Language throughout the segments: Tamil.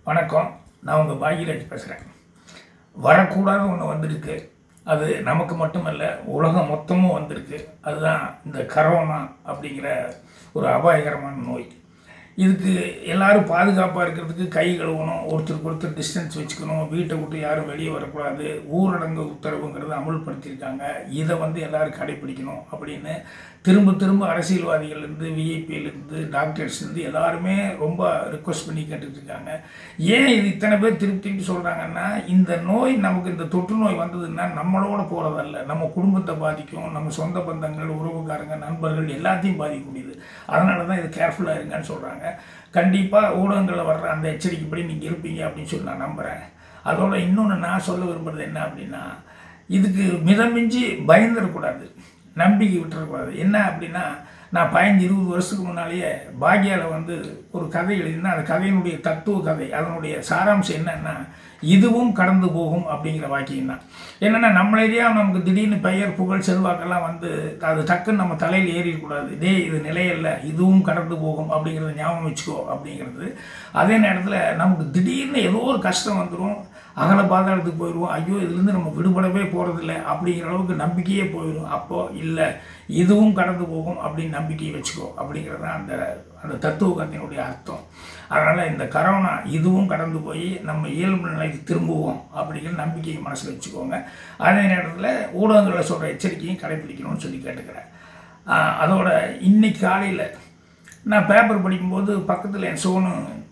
வணக்கம் நான் உங்கள் பாகியராஜ் பேசுகிறேன் வரக்கூடாத ஒன்று வந்திருக்கு அது நமக்கு மட்டுமல்ல உலகம் மொத்தமும் வந்திருக்கு அதுதான் இந்த கரோனா அப்படிங்கிற ஒரு அபாயகரமான நோய் இதுக்கு எல்லாரும் பாதுகாப்பாக இருக்கிறதுக்கு கை கழுவணும் ஒருத்தருக்கு ஒருத்தர் டிஸ்டன்ஸ் வச்சுக்கணும் வீட்டை விட்டு யாரும் வெளியே வரக்கூடாது ஊரடங்கு உத்தரவுங்கிறத அமுல்படுத்தியிருக்காங்க இதை வந்து எல்லாரும் கடைப்பிடிக்கணும் அப்படின்னு திரும்ப திரும்ப அரசியல்வாதிகள்லேருந்து விஐபியிலேருந்து டாக்டர்ஸ்லேருந்து எல்லாருமே ரொம்ப ரிக்வஸ்ட் பண்ணி கேட்டுட்டு இருக்காங்க ஏன் இது இத்தனை பேர் திருப்பி திருப்பி சொல்கிறாங்கன்னா இந்த நோய் நமக்கு இந்த தொற்று நோய் வந்ததுன்னா நம்மளோட போகிறதல்ல நம்ம குடும்பத்தை பாதிக்கும் நம்ம சொந்த பந்தங்கள் உறவுக்காரங்க நண்பர்கள் எல்லாத்தையும் பாதிக்கக்கூடியது அதனால தான் இது கேர்ஃபுல்லாக இருங்கன்னு சொல்கிறாங்க கண்டிப்பாக ஊடகங்களில் வர்ற அந்த எச்சரிக்கைப்படி நீங்கள் இருப்பீங்க அப்படின்னு சொல்லி நான் நம்புகிறேன் அதோட இன்னொன்று நான் சொல்ல விரும்புகிறது என்ன அப்படின்னா இதுக்கு மிதமிஞ்சி பயந்துடக்கூடாது நம்பிக்கை விட்டுறக்கூடாது என்ன அப்படின்னா நான் பதினஞ்சு இருபது வருஷத்துக்கு முன்னாலேயே பாக்யாவில் வந்து ஒரு கதை எழுதினா அந்த கதையினுடைய தத்துவ கதை அதனுடைய சாராம்சம் என்னன்னா இதுவும் கடந்து போகும் அப்படிங்கிற வாக்கியம் தான் என்னென்னா நம்ம ஏரியா நமக்கு திடீர்னு பெயர் புகழ் செல்வாக்கெல்லாம் வந்து அது டக்குன்னு நம்ம தலையில் ஏறிடக்கூடாது டேய் இது நிலையல்ல இதுவும் கடந்து போகும் அப்படிங்கிறத ஞாபகம் வச்சுக்கோ அப்படிங்கிறது அதே நேரத்தில் நமக்கு திடீர்னு ஏதோ ஒரு கஷ்டம் வந்துடும் அகல பாதாளத்துக்கு போயிடுவோம் ஐயோ இதுலேருந்து நம்ம விடுபடவே போகிறதில்ல அப்படிங்கிற அளவுக்கு நம்பிக்கையே போயிடும் அப்போது இல்லை இதுவும் கடந்து போகும் அப்படின்னு நம்பிக்கையை வச்சுக்கோ அப்படிங்கிறது தான் அந்த அந்த தத்துவ கத்தினுடைய அர்த்தம் அதனால் இந்த கரோனா இதுவும் கடந்து போய் நம்ம இயல்பு நிலைக்கு திரும்புவோம் அப்படிங்கிற நம்பிக்கையை மனசில் வச்சுக்கோங்க அதே நேரத்தில் ஊடகங்களில் சொல்கிற எச்சரிக்கையும் கடைப்பிடிக்கணும்னு சொல்லி கேட்டுக்கிறேன் ஆஹ் அதோட இன்னைக்கு காலையில் நான் பேப்பர் படிக்கும்போது பக்கத்தில் என் சோனு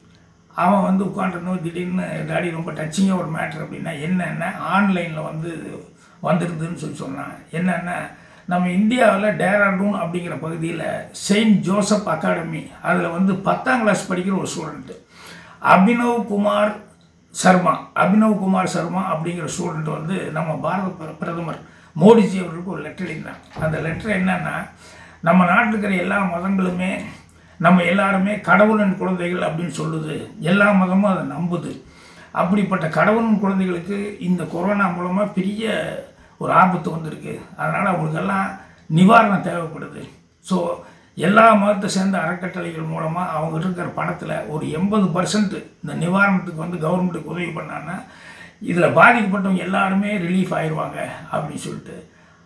அவன் வந்து உட்காந்துருந்தோம் திடீர்னு டாடி ரொம்ப டச்சிங்காக ஒரு மேட்ரு அப்படின்னா என்னென்ன ஆன்லைனில் வந்து வந்துருதுன்னு சொல்லி சொன்னான் என்னென்னா நம்ம இந்தியாவில் டேராடூன் அப்படிங்கிற பகுதியில் செயின்ட் ஜோசப் அகாடமி அதில் வந்து பத்தாம் கிளாஸ் படிக்கிற ஒரு ஸ்டூடெண்ட்டு அபினவ் குமார் சர்மா அபினவ் குமார் சர்மா அப்படிங்கிற ஸ்டூடெண்ட் வந்து நம்ம பாரத பிர- பிரதமர் மோடிஜி அவர்களுக்கு ஒரு லெட்டர் எழுதினாங்க அந்த லெட்டர் என்னன்னா நம்ம நாட்டில் இருக்கிற எல்லா மதங்களுமே நம்ம எல்லாருமே கடவுளின் குழந்தைகள் அப்படின்னு சொல்லுது எல்லா மதமும் அதை நம்புது அப்படிப்பட்ட கடவுளின் குழந்தைகளுக்கு இந்த கொரோனா மூலமாக பெரிய ஒரு ஆபத்து வந்திருக்கு அதனால் அவங்களுக்கெல்லாம் நிவாரணம் தேவைப்படுது ஸோ எல்லா மதத்தை சேர்ந்த அறக்கட்டளைகள் மூலமாக அவங்க இருக்கிற பணத்தில் ஒரு எண்பது பர்சன்ட் இந்த நிவாரணத்துக்கு வந்து கவர்மெண்ட்டுக்கு உதவி பண்ணான்னா இதில் பாதிக்கப்பட்டவங்க எல்லாருமே ரிலீஃப் ஆயிடுவாங்க அப்படின்னு சொல்லிட்டு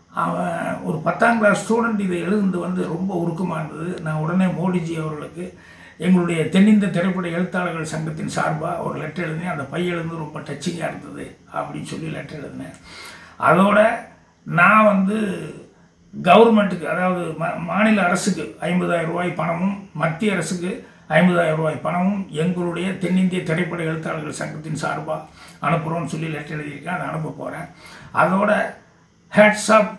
அவன் ஒரு பத்தாம் கிளாஸ் ஸ்டூடெண்ட் இதை எழுதுனது வந்து ரொம்ப உருக்கமாக இருந்தது நான் உடனே மோடிஜி அவர்களுக்கு எங்களுடைய தென்னிந்த திரைப்பட எழுத்தாளர்கள் சங்கத்தின் சார்பாக ஒரு லெட்டர் எழுதினேன் அந்த பையன் எழுந்து ரொம்ப டச்சிங்காக இருந்தது அப்படின்னு சொல்லி லெட்டர் எழுதினேன் அதோட நான் வந்து கவர்மெண்ட்டுக்கு அதாவது ம மாநில அரசுக்கு ஐம்பதாயிரம் ரூபாய் பணமும் மத்திய அரசுக்கு ஐம்பதாயிரம் ரூபாய் பணமும் எங்களுடைய தென்னிந்திய திரைப்பட எழுத்தாளர்கள் சங்கத்தின் சார்பாக அனுப்புகிறோம்னு சொல்லி லெட்டர் எழுதியிருக்கேன் அதை அனுப்ப போகிறேன் அதோட ஹேட்ஸ் ஆஃப்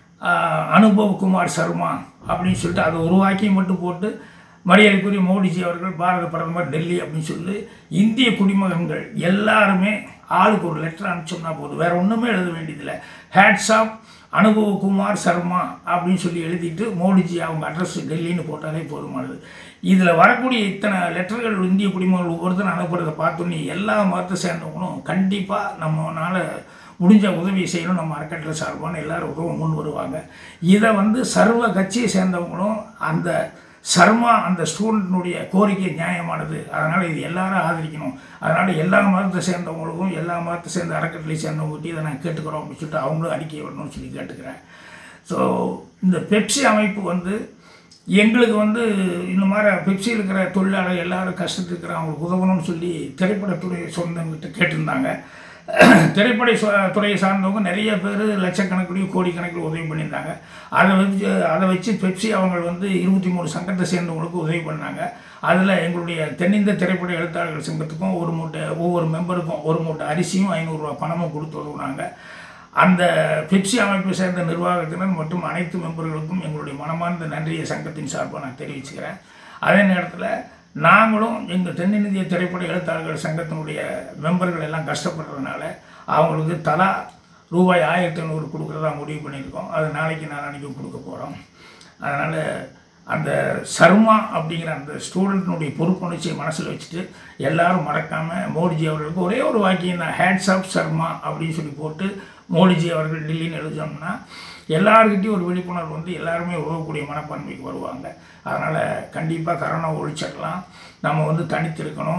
அனுபவ் குமார் சர்மா அப்படின்னு சொல்லிட்டு அதை உருவாக்கி மட்டும் போட்டு மரியாதைக்குரிய மோடிஜி அவர்கள் பாரத பிரதமர் டெல்லி அப்படின்னு சொல்லி இந்திய குடிமகன்கள் எல்லாருமே ஆளுக்கு ஒரு லெட்டர் அனுப்பிச்சோம்னா போதும் வேற ஒன்றுமே எழுத வேண்டியதில்லை ஹேட்ஸ் ஆஃப் அனுபவ் குமார் சர்மா அப்படின்னு சொல்லி எழுதிட்டு மோடிஜி அவங்க அட்ரஸ் டெல்லின்னு போட்டாலே போதுமானது இதில் வரக்கூடிய இத்தனை லெட்டர்கள் இந்திய குடிமகர்கள் ஒவ்வொருத்தரும் அனுப்புறதை பார்த்தோன்னே எல்லா மதத்தை சேர்ந்தவங்களும் கண்டிப்பாக நம்மனால முடிஞ்ச உதவி செய்யணும் நம்ம அறக்கட்டளை சார்பான எல்லாரும் உதவ முன் வருவாங்க இதை வந்து சர்வ கட்சியை சேர்ந்தவங்களும் அந்த சர்மா அந்த ஸ்டூடெண்ட்னுடைய கோரிக்கை நியாயமானது அதனால் இது எல்லாரும் ஆதரிக்கணும் அதனால் எல்லா மதத்தை சேர்ந்தவங்களுக்கும் எல்லா மதத்தை சேர்ந்த அறக்கட்டளை சேர்ந்தவங்ககிட்ட இதை நான் கேட்டுக்கிறோம் அப்படின்னு சொல்லிட்டு அவங்களும் அறிக்கை வரணும்னு சொல்லி கேட்டுக்கிறேன் ஸோ இந்த பெப்சி அமைப்பு வந்து எங்களுக்கு வந்து இந்த மாதிரி பெப்சியில் இருக்கிற தொழிலாளர் எல்லாரும் கஷ்டத்துக்கு இருக்கிற அவங்களுக்கு உதவணும்னு சொல்லி திரைப்படத்துறை சொந்தங்கிட்ட கேட்டிருந்தாங்க திரைப்பட சொ- துறையை சார்ந்தவங்க நிறைய பேர் லட்சக்கணக்கிலையும் கோடிக்கணக்கில் உதவி பண்ணியிருந்தாங்க அதை வச்சு அதை வச்சு பெப்சி அவங்க வந்து இருபத்தி மூணு சங்கத்தை சேர்ந்தவங்களுக்கு உதவி பண்ணாங்க அதில் எங்களுடைய தென்னிந்திய திரைப்பட எழுத்தாளர்கள் சங்கத்துக்கும் ஒரு மூட்டை ஒவ்வொரு மெம்பருக்கும் ஒரு மூட்டை அரிசியும் ஐநூறுரூவா பணமும் கொடுத்து உதவுனாங்க அந்த பெப்சி அமைப்பை சேர்ந்த நிர்வாகத்தினர் மற்றும் அனைத்து மெம்பர்களுக்கும் எங்களுடைய மனமார்ந்த நன்றியை சங்கத்தின் சார்பாக நான் தெரிவிச்சுக்கிறேன் அதே நேரத்தில் நாங்களும் எங்கள் தென்னிந்திய திரைப்பட எழுத்தாளர்கள் சங்கத்தினுடைய மெம்பர்கள் எல்லாம் கஷ்டப்படுறதுனால அவங்களுக்கு தலா ரூபாய் ஆயிரத்தி ஐநூறு கொடுக்குறதா முடிவு பண்ணியிருக்கோம் அது நாளைக்கு நாளைக்கும் கொடுக்க போகிறோம் அதனால் அந்த சர்மா அப்படிங்கிற அந்த ஸ்டூடெண்ட்னுடைய பொறுப்புணர்ச்சியை மனசில் வச்சுட்டு எல்லாரும் மறக்காமல் மோடிஜி அவர்களுக்கு ஒரே ஒரு வாக்கியம் தான் ஹேட்ஸ் ஆஃப் சர்மா அப்படின்னு சொல்லி போட்டு மோடிஜி அவர்கள் டெல்லின்னு எழுதணும்னா எல்லாருக்கிட்டையும் ஒரு விழிப்புணர்வு வந்து எல்லாருமே உதவக்கூடிய மனப்பான்மைக்கு வருவாங்க அதனால் கண்டிப்பாக கரோனா ஒழிச்சிடலாம் நம்ம வந்து தனித்திருக்கணும்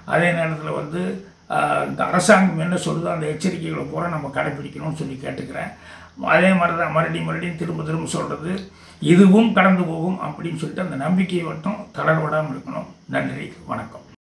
அதே நேரத்தில் வந்து ஆஹ், இந்த அரசாங்கம் என்ன சொல்லுதோ அந்த எச்சரிக்கைகளை பூரா நம்ம கடைப்பிடிக்கணும்னு சொல்லி கேட்டுக்கிறேன் அதே மாதிரி தான் மறுபடியும் மறுபடியும் திரும்ப திரும்ப சொல்கிறது இதுவும் கடந்து போகும் அப்படின்னு சொல்லிட்டு அந்த நம்பிக்கையை மட்டும் தளர விடாமல் இருக்கணும் நன்றி வணக்கம்